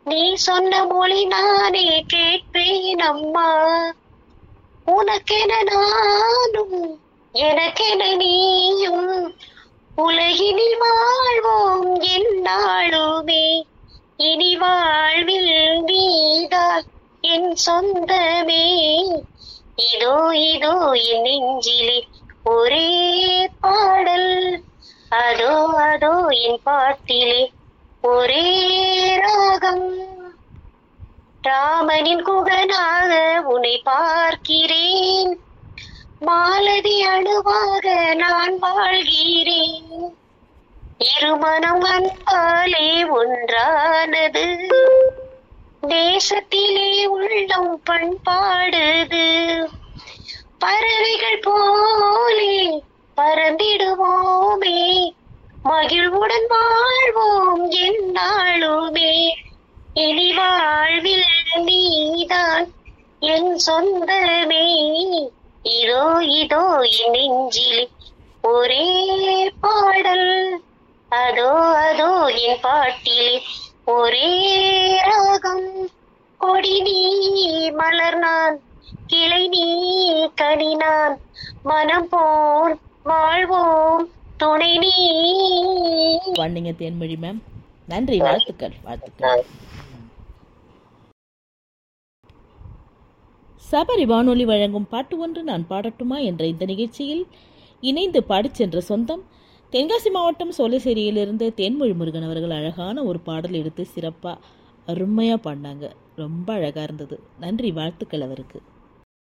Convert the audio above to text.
நீ சொன்ன மொழி நானே கேட்பேன் அம்மா உனக்கென நானும் எனக்கென நீயும் உலகினில் வாழ்வோம் என்னாலுமே இனி வாழ்வில் நீதான் என் சொந்தமே இதோ இதோ என் நெஞ்சிலே ஒரே பாடல் அதோ அதோ என் பாட்டிலே ஒரே ராகம் ராமனின் குகனாக உன்னை பார்க்கிறேன் மாலதி அணுவாக நான் வாழ்கிறேன் இருமனம் அன்பாலே ஒன்றானது தேசத்திலே உள்ளம் பண்பாடுது பறவைகள் போலே பறந்திடுவோமே மகிழ்வுடன் வாழ்வோம் எந்நாளுமே இனி வாழ்வில் நீதான் என் சொந்தமே இதோ இதோ என் நெஞ்சிலே ஒரே பாடல் அதோ அதோ என் பாட்டிலே ஒரே ராகம் கொடி நீ மலர் நான் கிளை நீ கனி நான் மனம் போல் வாழ்வோம் துணை நீ பண்ணீங்க தேன்மொழி மேம் நன்றி வாழ்த்துக்கள் வாழ்த்துக்கள் சபரி வானொலி வழங்கும் பாட்டு ஒன்று நான் பாடட்டுமா என்ற இந்த நிகழ்ச்சியில் இணைந்து பாடிச் சென்ற சொந்தம் தென்காசி மாவட்டம் சோலைசேரியிலிருந்து தேன்மொழி முருகன் அவர்கள் அழகான ஒரு பாடல் எடுத்து சிறப்பாக அருமையாக பாடினாங்க ரொம்ப அழகாக இருந்தது நன்றி வாழ்த்துக்கள் அவருக்கு